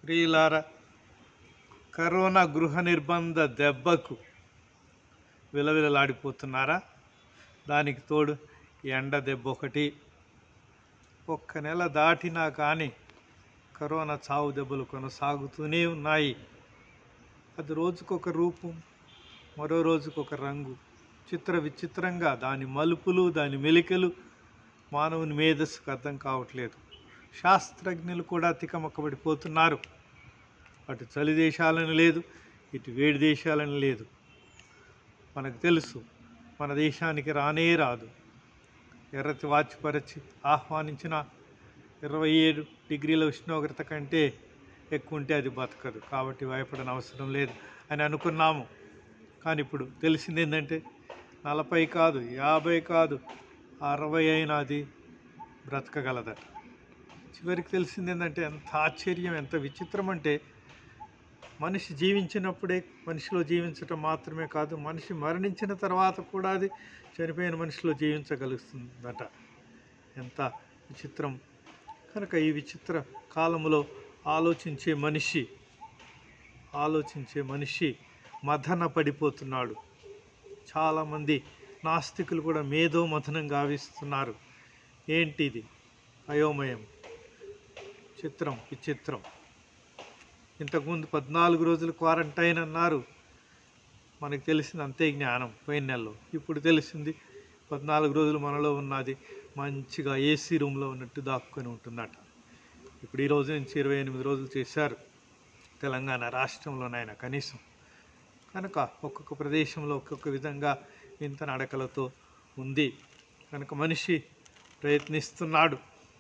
ప్రియులారా కరోనా గృహ నిర్బంధ దెబ్బకు విలవిలలాడిపోతున్నారా దానికి తోడు ఎండ దెబ్బ ఒకటి ఒక్క నెల దాటినా కానీ కరోనా చావు దెబ్బలు కొనసాగుతూనే ఉన్నాయి అది రోజుకొక రూపం మరో రోజుకొక రంగు చిత్ర విచిత్రంగా దాని మలుపులు దాని మెలికలు మానవుని మేధస్సుకు అర్థం కావట్లేదు శాస్త్రజ్ఞులు కూడా తికమక్కబడిపోతున్నారు అటు చలి దేశాలని లేదు ఇటు వేడి దేశాలని లేదు మనకు తెలుసు మన దేశానికి రానే రాదు ఎర్రతి వాచిపరచి ఆహ్వానించిన ఇరవై ఏడు డిగ్రీల ఉష్ణోగ్రత కంటే ఎక్కువ ఉంటే అది బతకదు కాబట్టి భయపడని అవసరం లేదు అని అనుకున్నాము కానీ ఇప్పుడు తెలిసింది ఏంటంటే నలభై కాదు యాభై కాదు అరవై అయినా అది బ్రతకగలదట చివరికి తెలిసింది ఏంటంటే ఎంత ఆశ్చర్యం ఎంత విచిత్రం అంటే మనిషి జీవించినప్పుడే మనిషిలో జీవించటం మాత్రమే కాదు మనిషి మరణించిన తర్వాత కూడా అది చనిపోయిన మనిషిలో జీవించగలుగుతుందట ఎంత విచిత్రం కనుక ఈ విచిత్ర కాలంలో ఆలోచించే మనిషి ఆలోచించే మనిషి మథన పడిపోతున్నాడు చాలామంది నాస్తికులు కూడా మేధో మథనం గావిస్తున్నారు ఏంటిది అయోమయం చిత్రం విచిత్రం ఇంతకుముందు పద్నాలుగు రోజులు క్వారంటైన్ అన్నారు మనకు తెలిసింది అంతే జ్ఞానం పోయిన నెలలో ఇప్పుడు తెలిసింది పద్నాలుగు రోజులు మనలో ఉన్నది మంచిగా ఏసీ రూమ్లో ఉన్నట్టు దాక్కుని ఉంటుందట ఇప్పుడు ఈ రోజు నుంచి ఇరవై ఎనిమిది రోజులు చేశారు తెలంగాణ రాష్ట్రంలోనైనా కనీసం కనుక ఒక్కొక్క ప్రదేశంలో ఒక్కొక్క విధంగా ఇంత నడకలతో ఉంది కనుక మనిషి ప్రయత్నిస్తున్నాడు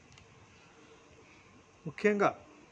ముఖ్యంగా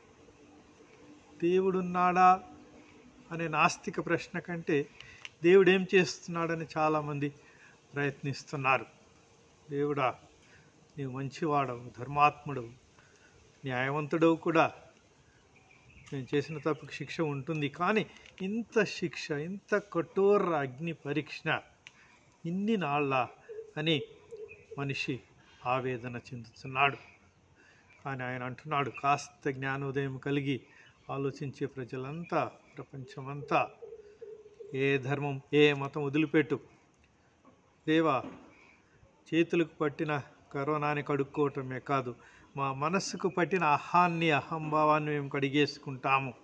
దేవుడున్నాడా అనే నాస్తిక ప్రశ్న కంటే దేవుడు ఏం చేస్తున్నాడని చాలామంది ప్రయత్నిస్తున్నారు దేవుడా నీవు మంచివాడవు ధర్మాత్ముడవు న్యాయవంతుడవు కూడా నేను చేసిన తప్పుకి శిక్ష ఉంటుంది కానీ ఇంత శిక్ష ఇంత కఠోర అగ్ని పరీక్ష ఇన్ని నాళ్ళ అని మనిషి ఆవేదన చెందుతున్నాడు కానీ ఆయన అంటున్నాడు కాస్త జ్ఞానోదయం కలిగి ఆలోచించే ప్రజలంతా ప్రపంచమంతా ఏ ధర్మం ఏ మతం వదిలిపెట్టు దేవా చేతులకు పట్టిన కరోనాని కడుక్కోవటమే కాదు మా మనస్సుకు పట్టిన అహాన్ని అహంభావాన్ని మేము కడిగేసుకుంటాము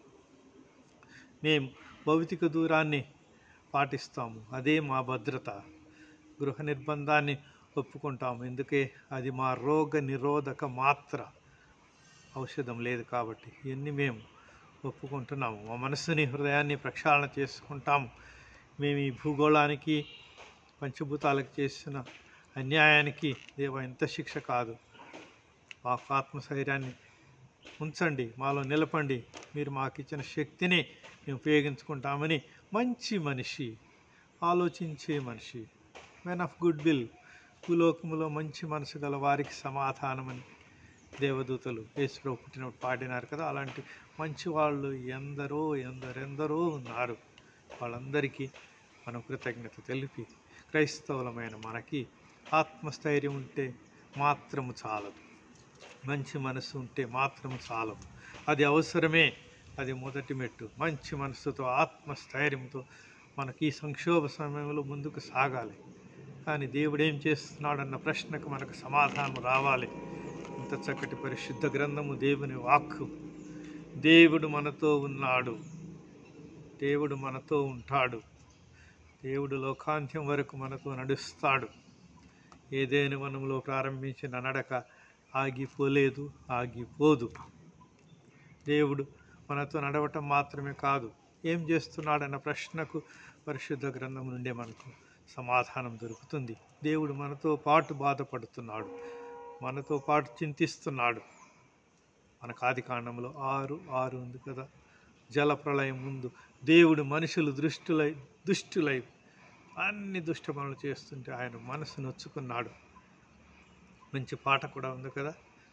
మేము భౌతిక దూరాన్ని పాటిస్తాము అదే మా భద్రత గృహ నిర్బంధాన్ని ఒప్పుకుంటాము ఎందుకే అది మా రోగ నిరోధక మాత్ర ఔషధం లేదు కాబట్టి ఇవన్నీ మేము ఒప్పుకుంటున్నాము మా మనస్సుని హృదయాన్ని ప్రక్షాళన చేసుకుంటాము మేము ఈ భూగోళానికి పంచభూతాలకు చేసిన అన్యాయానికి దేవ ఎంత శిక్ష కాదు మాకు ఆత్మశైర్యాన్ని ఉంచండి మాలో నిలపండి మీరు మాకు ఇచ్చిన శక్తిని మేము ఉపయోగించుకుంటామని మంచి మనిషి ఆలోచించే మనిషి మెన్ ఆఫ్ గుడ్ విల్ భూలోకములో మంచి మనసు గల వారికి సమాధానమని దేవదూతలు యేసుప్రభు పుట్టినప్పుడు పాడినారు కదా అలాంటి మంచి వాళ్ళు ఎందరో ఎందరెందరో ఉన్నారు వాళ్ళందరికీ మనం కృతజ్ఞత తెలిపి క్రైస్తవులమైన మనకి ఆత్మస్థైర్యం ఉంటే మాత్రము చాలదు మంచి మనసు ఉంటే మాత్రము చాలదు అది అవసరమే అది మొదటి మెట్టు మంచి మనసుతో ఆత్మస్థైర్యంతో మనకి ఈ సంక్షోభ సమయంలో ముందుకు సాగాలి కానీ దేవుడు ఏం చేస్తున్నాడన్న ప్రశ్నకు మనకు సమాధానం రావాలి ఇంత చక్కటి పరిశుద్ధ గ్రంథము దేవుని వాక్కు దేవుడు మనతో ఉన్నాడు దేవుడు మనతో ఉంటాడు దేవుడు లోకాంత్యం వరకు మనతో నడుస్తాడు ఏదేని వనంలో ప్రారంభించిన నడక ఆగిపోలేదు ఆగిపోదు దేవుడు మనతో నడవటం మాత్రమే కాదు ఏం చేస్తున్నాడన్న ప్రశ్నకు పరిశుద్ధ గ్రంథం నుండే మనకు సమాధానం దొరుకుతుంది దేవుడు మనతో పాటు బాధపడుతున్నాడు మనతో పాటు చింతిస్తున్నాడు మనకు ఆది కాండంలో ఆరు ఆరు ఉంది కదా జల ప్రళయం ముందు దేవుడు మనుషులు దృష్టులై దుష్టులై అన్ని దుష్ట పనులు చేస్తుంటే ఆయన మనసు నొచ్చుకున్నాడు మంచి పాట కూడా ఉంది కదా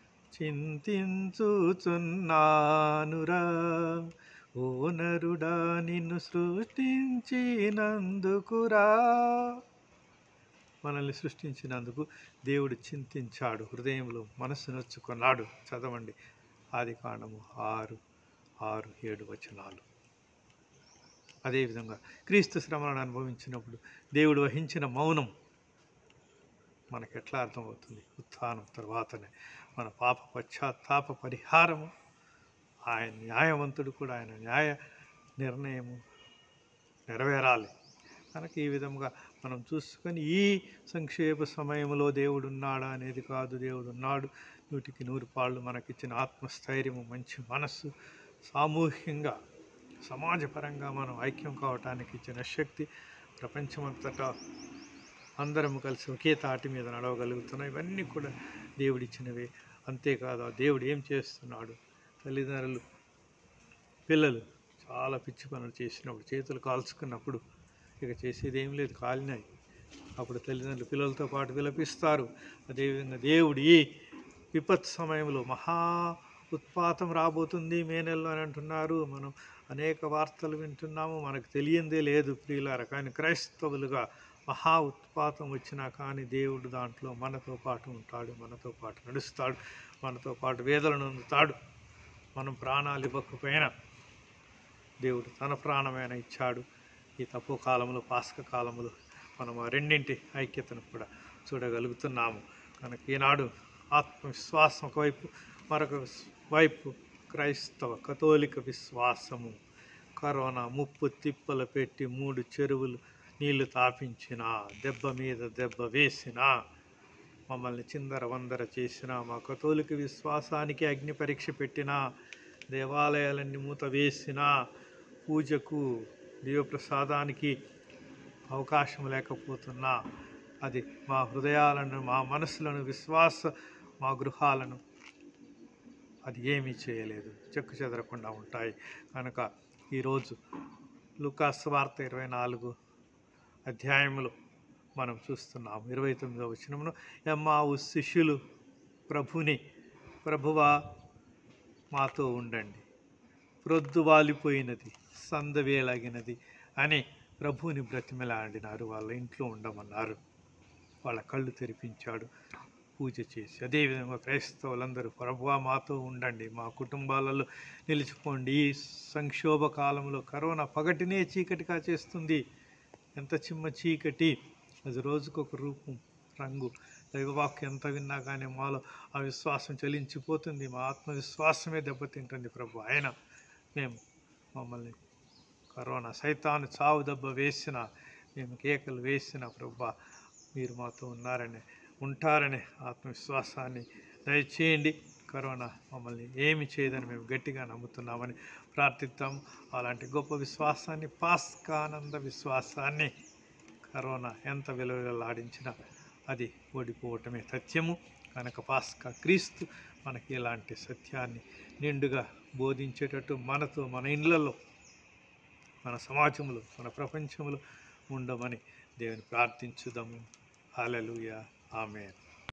చింతించుచున్నానురా ఓ నరుడా నిన్ను సృష్టించినందుకురా మనల్ని సృష్టించినందుకు దేవుడు చింతించాడు హృదయంలో మనసు నొచ్చుకున్నాడు చదవండి ఆది కాండము ఆరు ఆరు ఏడు వచనాలు అదేవిధంగా క్రీస్తు శ్రమలను అనుభవించినప్పుడు దేవుడు వహించిన మౌనం మనకు ఎట్లా అర్థమవుతుంది ఉత్థానం తర్వాతనే మన పాప పశ్చాత్తాప పరిహారము ఆయన న్యాయవంతుడు కూడా ఆయన న్యాయ నిర్ణయము నెరవేరాలి కనుక ఈ విధంగా మనం చూసుకొని ఈ సంక్షేప సమయంలో దేవుడు ఉన్నాడా అనేది కాదు దేవుడు ఉన్నాడు నూటికి నూరు పాళ్ళు మనకిచ్చిన ఆత్మస్థైర్యము మంచి మనస్సు సామూహికంగా సమాజపరంగా మనం ఐక్యం కావటానికి ఇచ్చిన శక్తి ప్రపంచమంతటా అందరం కలిసి ఒకే తాటి మీద నడవగలుగుతున్నాం ఇవన్నీ కూడా దేవుడిచ్చినవే అంతేకాదు ఆ దేవుడు ఏం చేస్తున్నాడు తల్లిదండ్రులు పిల్లలు చాలా పిచ్చి పనులు చేసినప్పుడు చేతులు కాల్చుకున్నప్పుడు ఇక చేసేది ఏం లేదు కాలినాయి అప్పుడు తల్లిదండ్రులు పిల్లలతో పాటు విలపిస్తారు అదేవిధంగా దేవుడు ఈ విపత్తు సమయంలో మహా ఉత్పాతం రాబోతుంది మే నెలలో అని అంటున్నారు మనం అనేక వార్తలు వింటున్నాము మనకు తెలియందే లేదు ప్రియులార కానీ క్రైస్తవులుగా మహా ఉత్పాతం వచ్చినా కానీ దేవుడు దాంట్లో మనతో పాటు ఉంటాడు మనతో పాటు నడుస్తాడు మనతో పాటు వేదలను అందుతాడు మనం ప్రాణాలు ఇవ్వకపోయినా దేవుడు తన ప్రాణమైన ఇచ్చాడు ఈ తప్పు కాలంలో పాస్క కాలంలో మనం ఆ రెండింటి ఐక్యతను కూడా చూడగలుగుతున్నాము కనుక ఈనాడు ఆత్మవిశ్వాసం ఒకవైపు మరొక వైపు క్రైస్తవ కథోలిక విశ్వాసము కరోనా ముప్పు తిప్పలు పెట్టి మూడు చెరువులు నీళ్లు తాపించిన దెబ్బ మీద దెబ్బ వేసిన మమ్మల్ని చిందర వందర చేసిన మా కథోలిక విశ్వాసానికి అగ్ని పరీక్ష పెట్టిన దేవాలయాలన్నీ మూత వేసిన పూజకు దేవప్రసాదానికి అవకాశం లేకపోతున్నా అది మా హృదయాలను మా మనసులను విశ్వాస మా గృహాలను అది ఏమీ చేయలేదు చెక్కు చెదరకుండా ఉంటాయి కనుక ఈరోజు లుకాస్ వార్త ఇరవై నాలుగు అధ్యాయములో మనం చూస్తున్నాం ఇరవై తొమ్మిదవ వచనమును ఎమ్మావు శిష్యులు ప్రభుని ప్రభువా మాతో ఉండండి ప్రొద్దు వాలిపోయినది సందవేలాగినది అని ప్రభువుని బ్రతిమలాడినారు వాళ్ళ ఇంట్లో ఉండమన్నారు వాళ్ళ కళ్ళు తెరిపించాడు పూజ చేసి అదేవిధంగా క్రైస్తవులందరూ ప్రభువా మాతో ఉండండి మా కుటుంబాలలో నిలిచిపోండి ఈ సంక్షోభ కాలంలో కరోనా పగటినే చీకటిగా చేస్తుంది ఎంత చిమ్మ చీకటి అది రోజుకొక రూపం రంగు దైవవాక్యం ఎంత విన్నా కానీ మాలో ఆ విశ్వాసం చలించిపోతుంది మా ఆత్మవిశ్వాసమే దెబ్బతింటుంది ప్రభు ఆయన మేము మమ్మల్ని కరోనా సైతాను చావు దెబ్బ వేసిన మేము కేకలు వేసిన ప్రభా మీరు మాతో ఉన్నారని ఉంటారని ఆత్మవిశ్వాసాన్ని దయచేయండి కరోనా మమ్మల్ని ఏమి చేయదని మేము గట్టిగా నమ్ముతున్నామని ప్రార్థిద్దాం అలాంటి గొప్ప విశ్వాసాన్ని పాస్కానంద విశ్వాసాన్ని కరోనా ఎంత విలువలాడించినా అది ఓడిపోవటమే సత్యము కనుక పాస్కా క్రీస్తు మనకి ఇలాంటి సత్యాన్ని నిండుగా బోధించేటట్టు మనతో మన ఇళ్ళల్లో మన సమాజంలో మన ప్రపంచంలో ఉండమని దేవుని ప్రార్థించుదాము హాలలుయ ఆమెన్